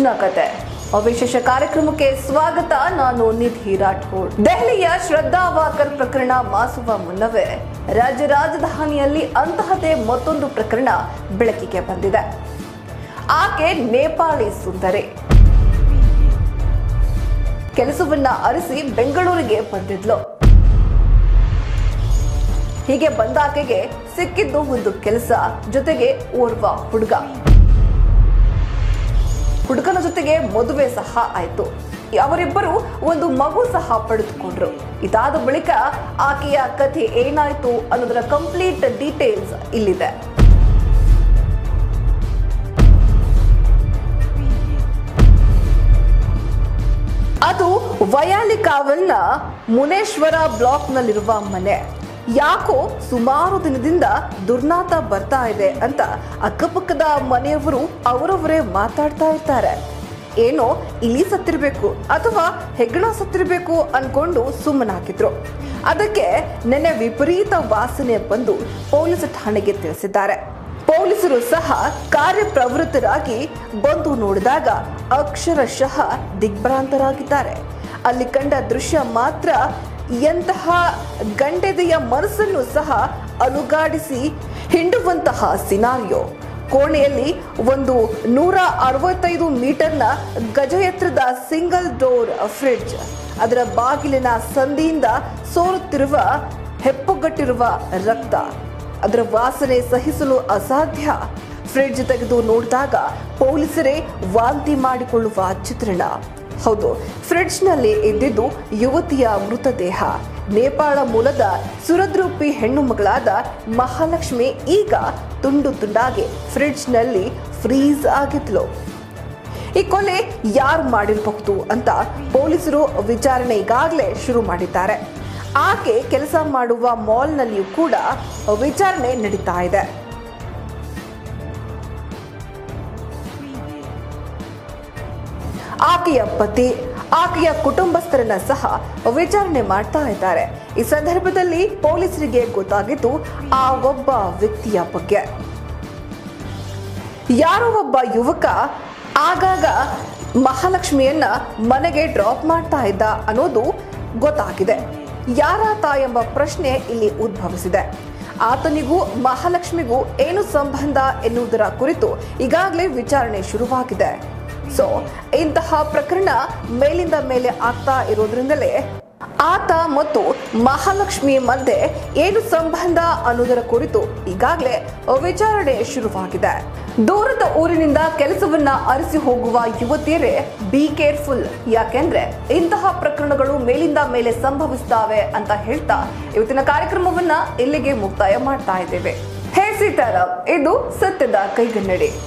ಫ್ರಿಡ್ಜ್ನ ಕತೆ ವಿಶೇಷ ಕಾರ್ಯಕ್ರಮಕ್ಕೆ ಸ್ವಾಗತ ನಾನು ನಿಧಿ ರಾಠೋಡ್ ದೆಹಲಿಯ ಶ್ರದ್ಧಾ ವಾಕರ್ ಪ್ರಕರಣ ಮಾಸುವ ಮುನ್ನವೇ ರಾಜ್ಯ ರಾಜಧಾನಿಯಲ್ಲಿ ಅಂತಹದೇ ಮತ್ತೊಂದು ಪ್ರಕರಣ ಬೆಳಕಿಗೆ ಬಂದಿದೆ ಆಕೆ ನೇಪಾಳಿ ಸುಂದರಿ ಕೆಲಸವನ್ನ ಅರಿಸಿ ಬೆಂಗಳೂರಿಗೆ ಬಂದಿದ್ಲು ಹೀಗೆ ಬಂದಾಕೆಗೆ ಸಿಕ್ಕಿದ್ದು ಒಂದು ಕೆಲಸ ಜೊತೆಗೆ ಓರ್ವ ಹುಡುಗ ಹುಡುಗನ ಜೊತೆಗೆ ಮದುವೆ ಸಹ ಆಯ್ತು ಅವರಿಬ್ಬರು ಒಂದು ಮಗು ಸಹ ಪಡೆದುಕೊಂಡ್ರು ಇದಾದ ಬಳಿಕ ಆಕೆಯ ಕಥೆ ಏನಾಯ್ತು ಅನ್ನೋದರ ಕಂಪ್ಲೀಟ್ ಡೀಟೇಲ್ಸ್ ಇಲ್ಲಿದೆ ಅದು ವಯಾಲಿಕಾವಲ್ನ ಮುನೇಶ್ವರ ಬ್ಲಾಕ್ನಲ್ಲಿರುವ ಮನೆ ಯಾಕೋ ಸುಮಾರು ದಿನದಿಂದ ದುರ್ನಾತ ಬರ್ತಾ ಇದೆ ಅಂತ ಅಕ್ಕಪಕ್ಕದ ಮನೆಯವರು ಅವರವರೇ ಮಾತಾಡ್ತಾ ಇರ್ತಾರೆ ಏನೋ ಇಲಿ ಸತ್ತಿರ್ಬೇಕು ಅಥವಾ ಹೆಗ್ಗಣ ಸತ್ತಿರ್ಬೇಕು ಅನ್ಕೊಂಡು ಸುಮ್ಮನಾಗಿದ್ರು ಅದಕ್ಕೆ ನೆನ್ನೆ ವಿಪರೀತ ವಾಸನೆ ಬಂದು ಪೊಲೀಸ್ ಠಾಣೆಗೆ ತಿಳಿಸಿದ್ದಾರೆ ಪೊಲೀಸರು ಸಹ ಕಾರ್ಯಪ್ರವೃತ್ತರಾಗಿ ಬಂದು ನೋಡಿದಾಗ ಅಕ್ಷರಶಃ ದಿಗ್ಭ್ರಾಂತರಾಗಿದ್ದಾರೆ ಅಲ್ಲಿ ಕಂಡ ದೃಶ್ಯ ಮಾತ್ರ ಎಂತಹ ಗಂಡೆದೆಯ ಮನಸ್ಸನ್ನು ಸಹ ಅಲುಗಾಡಿಸಿ ಹಿಂಡುವಂತಹ ಸಿನಾರಿಯೋ ಕೋಣೆಯಲ್ಲಿ ಒಂದು ನೂರ ಅರವತ್ತೈದು ಮೀಟರ್ನ ಗಜ ಎತ್ತರದ ಸಿಂಗಲ್ ಡೋರ್ ಫ್ರಿಡ್ಜ್ ಅದರ ಬಾಗಿಲಿನ ಸಂದಿಯಿಂದ ಸೋರುತ್ತಿರುವ ಹೆಪ್ಪುಗಟ್ಟಿರುವ ರಕ್ತ ಅದರ ವಾಸನೆ ಸಹಿಸಲು ಅಸಾಧ್ಯ ಫ್ರಿಡ್ಜ್ ತೆಗೆದು ನೋಡಿದಾಗ ಪೊಲೀಸರೇ ವಾಂತಿ ಮಾಡಿಕೊಳ್ಳುವ ಚಿತ್ರಣ ಹೌದು ಫ್ರಿಡ್ಜ್ನಲ್ಲಿ ಇದ್ದಿದ್ದು ಯುವತಿಯ ಮೃತದೇಹ ನೇಪಾಳ ಮೂಲದ ಸುರದ್ರೂಪಿ ಹೆಣ್ಣು ಮಗಳಾದ ಮಹಾಲಕ್ಷ್ಮಿ ಈಗ ತುಂಡು ತುಂಡಾಗಿ ಫ್ರಿಡ್ಜ್ನಲ್ಲಿ ಫ್ರೀಸ್ ಆಗಿದ್ಲು ಈ ಕೊಲೆ ಯಾರು ಮಾಡಿರಬಹುದು ಅಂತ ಪೊಲೀಸರು ವಿಚಾರಣೆ ಈಗಾಗಲೇ ಶುರು ಮಾಡಿದ್ದಾರೆ ಆಕೆ ಕೆಲಸ ಮಾಡುವ ಮಾಲ್ನಲ್ಲಿಯೂ ಕೂಡ ವಿಚಾರಣೆ ನಡೀತಾ ಇದೆ ಆಕೆಯ ಪತಿ ಆಕೆಯ ಕುಟುಂಬಸ್ಥರನ್ನ ಸಹ ವಿಚಾರಣೆ ಮಾಡ್ತಾ ಇದ್ದಾರೆ ಈ ಸಂದರ್ಭದಲ್ಲಿ ಪೊಲೀಸರಿಗೆ ಗೊತ್ತಾಗಿದ್ದು ಆ ಒಬ್ಬ ವ್ಯಕ್ತಿಯ ಬಗ್ಗೆ ಯಾರೋ ಒಬ್ಬ ಯುವಕ ಆಗಾಗ ಮಹಾಲಕ್ಷ್ಮಿಯನ್ನ ಮನೆಗೆ ಡ್ರಾಪ್ ಮಾಡ್ತಾ ಇದ್ದ ಅನ್ನೋದು ಗೊತ್ತಾಗಿದೆ ಯಾರಾತ ಎಂಬ ಪ್ರಶ್ನೆ ಇಲ್ಲಿ ಉದ್ಭವಿಸಿದೆ ಆತನಿಗೂ ಮಹಾಲಕ್ಷ್ಮಿಗೂ ಏನು ಸಂಬಂಧ ಎನ್ನುವುದರ ಕುರಿತು ಈಗಾಗಲೇ ವಿಚಾರಣೆ ಶುರುವಾಗಿದೆ ಸೊ ಇಂತಹ ಪ್ರಕರಣ ಮೇಲಿಂದ ಮೇಲೆ ಆಗ್ತಾ ಇರೋದ್ರಿಂದಲೇ ಆತ ಮತ್ತು ಮಹಾಲಕ್ಷ್ಮಿ ಮಧ್ಯೆ ಏನು ಸಂಬಂಧ ಅನ್ನೋದರ ಕುರಿತು ಈಗಾಗಲೇ ವಿಚಾರಣೆ ಶುರುವಾಗಿದೆ ದೂರದ ಊರಿನಿಂದ ಕೆಲಸವನ್ನ ಅರಿಸಿ ಹೋಗುವ ಯುವತಿಯರೇ ಬಿ ಕೇರ್ಫುಲ್ ಯಾಕೆಂದ್ರೆ ಇಂತಹ ಪ್ರಕರಣಗಳು ಮೇಲಿಂದ ಮೇಲೆ ಸಂಭವಿಸ್ತಾವೆ ಅಂತ ಹೇಳ್ತಾ ಇವತ್ತಿನ ಕಾರ್ಯಕ್ರಮವನ್ನ ಇಲ್ಲಿಗೆ ಮುಕ್ತಾಯ ಮಾಡ್ತಾ ಇದ್ದೇವೆ ಹೇ ಸೀತಾರಾಮ್ ಇದು ಸತ್ಯದ ಕೈಗನ್ನಡಿ